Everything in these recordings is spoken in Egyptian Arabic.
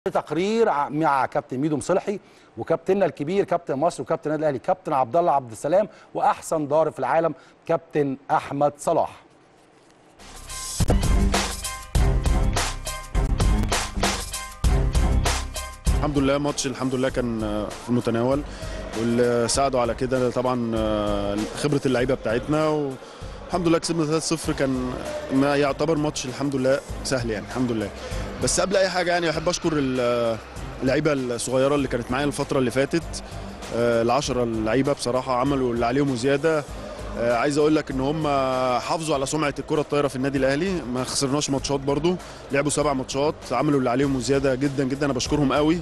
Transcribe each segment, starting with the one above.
تقرير ع- مع كابتن ميدو مصلحي وكابتننا الكبير كابتن مصر وكابتن النادي الاهلي كابتن عبد الله عبد السلام واحسن ضارب في العالم كابتن احمد صلاح الحمد لله ماتش الحمد لله كان آه، في المتناول واللي ساعدوا على كده طبعا آه، خبره اللعيبه بتاعتنا والحمد لله كسبنا 3-0 كان ما يعتبر ماتش الحمد لله سهل يعني الحمد لله بس قبل اي حاجه يعني احب اشكر ال- اللعيبه الصغيره اللي كانت معايا الفتره اللي فاتت آه، العشرة اللعيبه بصراحه عملوا اللي عليهم وزياده آه، عايز اقول لك ان هم حافظوا على سمعه الكره الطايره في النادي الاهلي ما خسرناش ماتشات برضو لعبوا سبع ماتشات عملوا اللي عليهم وزياده جدا جدا انا بشكرهم قوي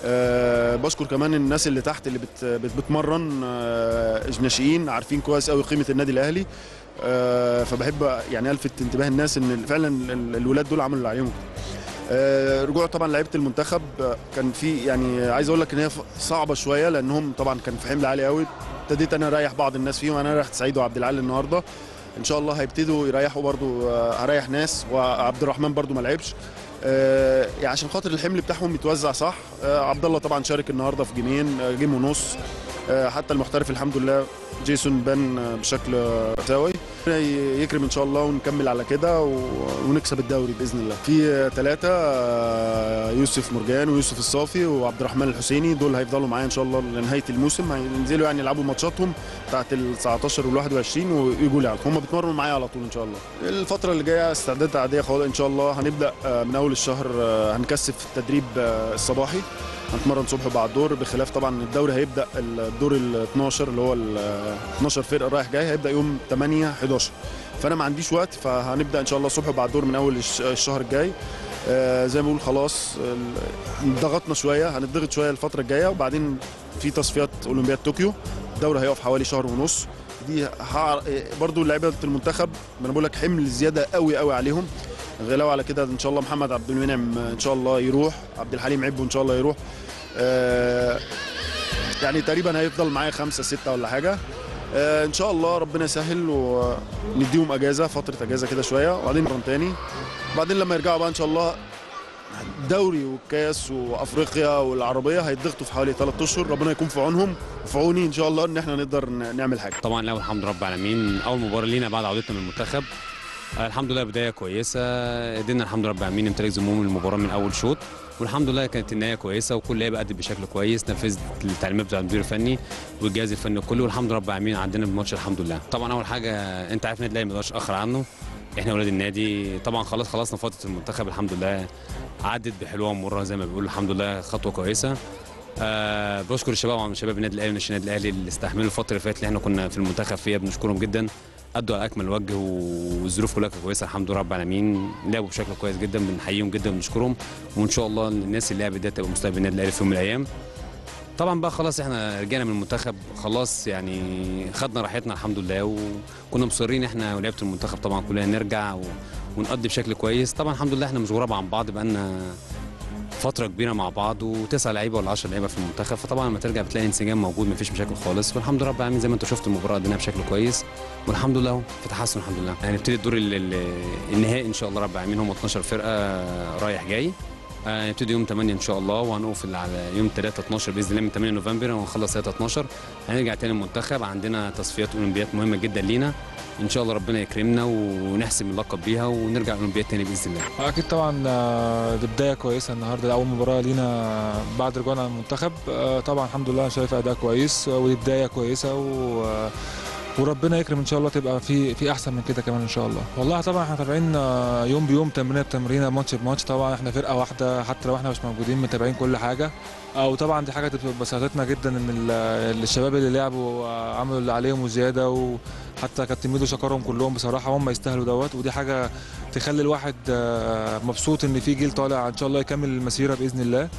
أه بشكر كمان الناس اللي تحت اللي بت بت بتمرن أه ناشئين عارفين كويس قوي قيمه النادي الاهلي أه فبحب يعني الفت انتباه الناس ان فعلا ال- الولاد دول عملوا اللي عليهم آه، رجوع طبعا لعيبه المنتخب آه، كان في يعني عايز اقول لك ان هي ف- صعبه شويه لانهم طبعا كان في حمل عالي قوي ابتديت انا اريح بعض الناس فيهم انا ريحت سعيد وعبد العال النهارده ان شاء الله هيبتدوا يريحوا برضو آه، هريح ناس وعبد الرحمن برضو ما لعبش آه، يعني عشان خاطر الحمل بتاعهم يتوزع صح آه، عبد الله طبعا شارك النهارده في جيمين آه، جيم ونص آه، حتى المحترف الحمد لله جيسون بان آه، بشكل آه، سوي يكرم ان شاء الله ونكمل على كده و- ونكسب الدوري باذن الله في ثلاثه يوسف مرجان ويوسف الصافي وعبد الرحمن الحسيني دول هيفضلوا معايا ان شاء الله لنهايه الموسم هينزلوا يعني يلعبوا ماتشاتهم بتاعت ال 19 وال 21 ويجوا لي هم بيتمرنوا معايا على طول ان شاء الله الفتره اللي جايه استعدادات عاديه خالص ان شاء الله هنبدا آه، من اول الشهر آه، هنكثف التدريب آه، الصباحي هنتمرن صبح وبعد الظهر بخلاف طبعا الدوري هيبدا الدور ال 12 اللي هو ال 12 فرقه رايح جاي هيبدا يوم 8 11 فانا ما عنديش وقت فهنبدا ان شاء الله الصبح وبعد الظهر من اول الش- الشهر الجاي آه، زي ما بقول خلاص ال- ضغطنا شويه هنضغط شويه الفتره الجايه وبعدين في تصفيات اولمبياد طوكيو الدوري هيقف حوالي شهر ونص دي هعر... برضو لعيبه المنتخب ما انا بقول لك حمل زياده قوي قوي عليهم غلاوه على كده ان شاء الله محمد عبد المنعم ان شاء الله يروح عبد الحليم عبو ان شاء الله يروح آه، يعني تقريبا هيفضل معايا خمسة ستة ولا حاجة آه، ان شاء الله ربنا يسهل ونديهم اجازة فترة اجازة كده شوية وبعدين مرة تاني وبعدين لما يرجعوا بقى ان شاء الله الدوري والكاس وافريقيا والعربيه هيتضغطوا في حوالي ثلاث اشهر ربنا يكون في عونهم وفي عوني ان شاء الله ان احنا نقدر ن- نعمل حاجه طبعا الاول الحمد لله رب العالمين اول مباراه لينا بعد عودتنا من المنتخب آه، الحمد لله بدايه كويسه قدرنا الحمد لله رب العالمين نمتلك زمام المباراه من اول شوط والحمد لله كانت النهايه كويسه وكل لعيبه أدت بشكل كويس نفذت التعليمات بتاع المدير الفني والجهاز الفني كله والحمد لله رب العالمين عندنا بالماتش الحمد لله طبعا اول حاجه انت عارف النادي الاهلي ما نقدرش اخر عنه احنا اولاد النادي طبعا خلاص خلصنا فتره المنتخب الحمد لله عدت بحلوه ومرة زي ما بيقولوا الحمد لله خطوه كويسه آه بشكر الشباب عم شباب النادي الاهلي وناشئين النادي الاهلي اللي استحملوا الفتره اللي فاتت اللي احنا كنا في المنتخب فيها بنشكرهم جدا ادوا على اكمل وجه والظروف كلها كانت كويسه الحمد لله رب العالمين لعبوا بشكل كويس جدا بنحييهم جدا وبنشكرهم وان شاء الله الناس اللي لعبت دي تبقى مستقبل النادي الاهلي في يوم من الايام طبعا بقى خلاص احنا رجعنا من المنتخب خلاص يعني خدنا راحتنا الحمد لله وكنا مصرين احنا ولعيبه المنتخب طبعا كلنا نرجع و... ونقضي بشكل كويس طبعا الحمد لله احنا مش غراب عن بعض بقالنا فتره كبيره مع بعض وتسع لعيبه ولا 10 لعيبه في المنتخب فطبعا لما ترجع بتلاقي انسجام موجود مفيش مشاكل خالص والحمد لله رب العالمين زي ما انت شفت المباراه قدمناها بشكل كويس والحمد لله اهو في تحسن الحمد لله هنبتدي الدور ال- ال- النهائي ان شاء الله رب العالمين هم 12 فرقه رايح جاي آه، نبتدي يوم 8 ان شاء الله وهنقفل على يوم 3 12 باذن الله من 8 نوفمبر وهنخلص 3 12 هنرجع تاني المنتخب عندنا تصفيات اولمبياد مهمه جدا لينا ان شاء الله ربنا يكرمنا ونحسم اللقب بيها ونرجع الاولمبياد تاني باذن الله اكيد طبعا آه، دي بدايه كويسه النهارده اول مباراه لينا بعد رجوعنا من المنتخب آه، طبعا الحمد لله أنا شايف اداء كويس آه، ودي بدايه كويسه و آه، وربنا يكرم ان شاء الله تبقى في في احسن من كده كمان ان شاء الله والله طبعا احنا تابعين آه، يوم بيوم تمرينه بتمرينه ماتش بماتش طبعا احنا فرقه واحده حتى لو احنا مش موجودين متابعين كل حاجه آه، وطبعا دي حاجه تبقى بساطتنا جدا ان ال- الشباب اللي لعبوا آه، عملوا اللي عليهم وزياده وحتى كابتن ميدو شكرهم كلهم بصراحه هم يستاهلوا دوت ودي حاجه تخلي الواحد آه، مبسوط ان في جيل طالع ان شاء الله يكمل المسيره باذن الله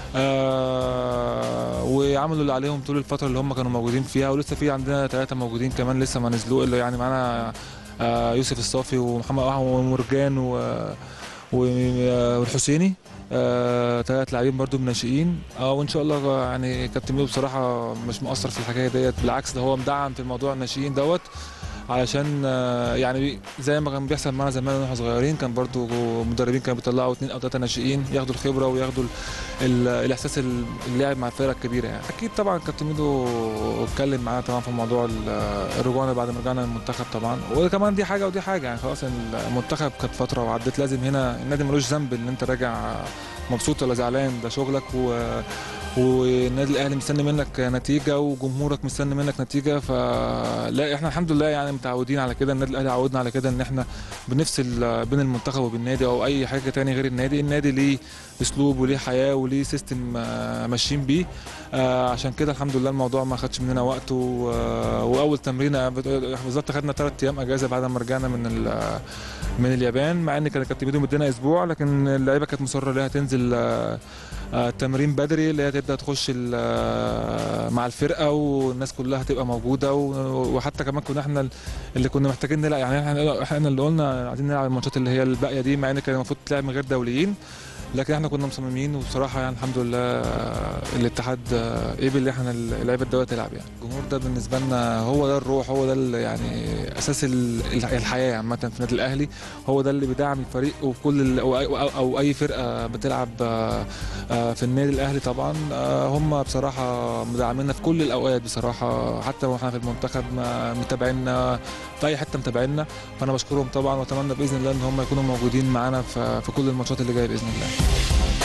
آه وعملوا اللي عليهم طول الفتره اللي هم كانوا موجودين فيها ولسه في عندنا ثلاثه موجودين كمان لسه ما نزلوا الا يعني معانا آه يوسف الصافي ومحمد أحمد ومرجان و و- والحسيني آه، ثلاث لاعبين برضو من ناشئين اه وان شاء الله يعني كابتن ميدو بصراحه مش مقصر في الحكايه ديت بالعكس ده هو مدعم في موضوع الناشئين دوت علشان آه، يعني زي ما كان بيحصل معانا زمان واحنا صغيرين كان برضو مدربين كانوا بيطلعوا اثنين او ثلاثه ناشئين ياخدوا الخبره وياخدوا ال- ال- الاحساس ال- اللعب مع الفرقه الكبيره يعني اكيد طبعا كابتن ميدو اتكلم معانا طبعا في موضوع ال- الرجوع بعد ما رجعنا المنتخب طبعا وكمان دي حاجه ودي حاجه يعني خلاص المنتخب كانت فتره وعدت لازم هنا النادي ملوش ذنب ان انت راجع مبسوط ولا زعلان ده شغلك و والنادي الاهلي مستني منك نتيجه وجمهورك مستني منك نتيجه فلا احنا الحمد لله يعني متعودين على كده النادي الاهلي عودنا على كده ان احنا بنفصل بين المنتخب وبين النادي او اي حاجه تاني غير النادي النادي ليه اسلوب وليه حياه وليه سيستم آه، ماشيين بيه آه، عشان كده الحمد لله الموضوع ما خدش مننا وقت و- آه، واول تمرينه بت- بالظبط خدنا ثلاث ايام اجازه بعد ما رجعنا من ال- من اليابان مع ان كان كابتن ميدو مدينا اسبوع لكن اللعيبه كانت مصره انها تنزل آه، آه، تمرين بدري اللي هي تبدا تخش ال- آه، مع الفرقه والناس كلها هتبقى موجوده و- وحتى كمان كنا احنا اللي كنا محتاجين نلعب يعني احنا احنا اللي قلنا عايزين نلعب الماتشات اللي هي الباقيه دي مع ان كان المفروض تلعب من غير دوليين لكن احنا كنا مصممين وبصراحه يعني الحمد لله آه، الاتحاد آه، قبل ان احنا اللعيبه الدوليه تلعب يعني الجمهور ده بالنسبه لنا هو ده الروح هو ده ال- يعني اساس ال- الحياه عامه في النادي الاهلي هو ده اللي بيدعم الفريق وكل ال- او, أو, أو اي فرقه بتلعب آه، آه، في النادي الاهلي طبعا آه، هم بصراحه مدعمينا في كل الاوقات بصراحه حتى واحنا في المنتخب ما- متابعينا في اي حته متابعينا فانا بشكرهم طبعا واتمنى باذن الله ان هم يكونوا موجودين معانا في في كل الماتشات اللي جايه باذن الله